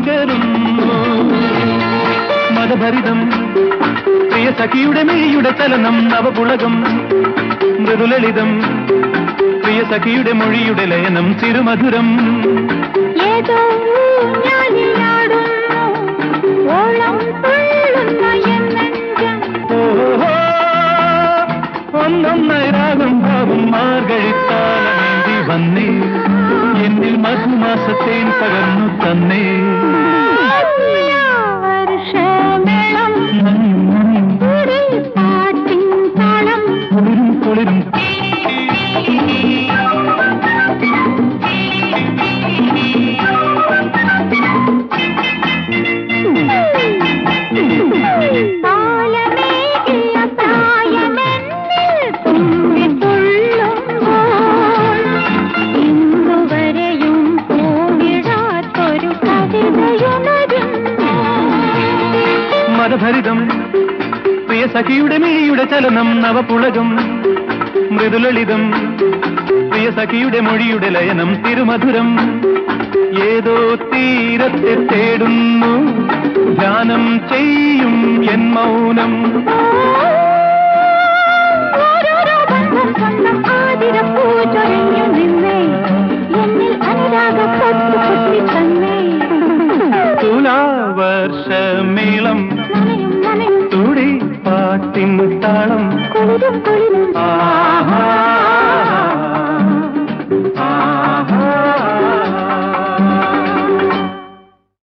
പകരുന്നു മതഭരിതം പ്രിയ സഖിയുടെ മിഴിയുടെ ചലനം നവപുളകം മൃദുലളിതം പ്രിയ സഖിയുടെ മൊഴിയുടെ ലയനം തിരുമധുരം ഏതോ ഊഞ്ഞാലിലാടുന്നു ഓളം തുള്ളുന്ന എൻ നെഞ്ചം ഓഹോ ഒന്നൊന്നായി രാഗം ഭാവം മാർഗഴിത്താലമേന്തി വന്നേ എന്നിൽ മധുമാസത്തേൻ പകർന്നു തന്നേ വർഷമേളം ഒരു പാട്ടിൻ താളം കുളിരും കുളിരും താളമേകിയ പ്രായമെന്നിൽ തുള്ളിത്തുള്ളുമ്പോൾ ഇന്നുവരെയും പൂവിടാത്തൊരു കവിതയുണരുന്നു മതഭരിതം പ്രിയ സഖിയുടെ മിഴിയുടെ ചലനം നവപുളകം മൃദുലളിതം പ്രിയ സഖിയുടെ മൊഴിയുടെ ലയനം തിരുമധുരം ഏതോ തീരത്തെ തേടുന്നു ധ്യാനം ചെയ്യും എൻ മൗനം ഓരോരോ ബന്ധം സ്വന്തം ആതിരപ്പൂ ചൊരിഞ്ഞു നിന്നേ എന്നിൽ അനുരാഗ കൊത്തു കൊത്തി തന്നേ തുലാവർഷമേളം